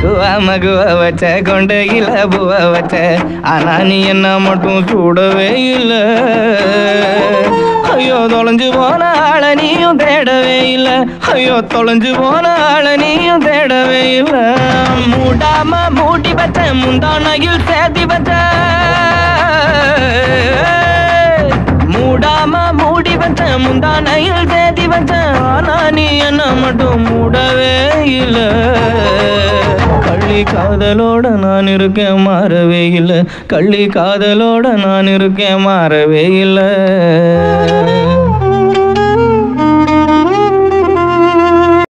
குவா மகுவ வச்ச கொண்டையில பூவ வச்ச ஆனா நீ என்ன மட்டும் சூடவே இல்ல ஐயோ தொலைஞ்சு போன ஆள நீயும் தேடவே இல்ல ஐயோ தொலைஞ்சு போன ஆள நீயும் தேடவே இல்ல மூடாம மூடி வச்ச முந்தானையில் சேர்த்தி வச்ச மூடாம மூடி வச்ச முந்தானையில் சேர்த்தி வச்ச ஆனா நீ என்ன மட்டும் மூடவே இல்ல கள்ளி காதலோட நான் இருக்கேன் மாறவே இல்லை கள்ளி காதலோட நான் இருக்கேன் மாறவே இல்லை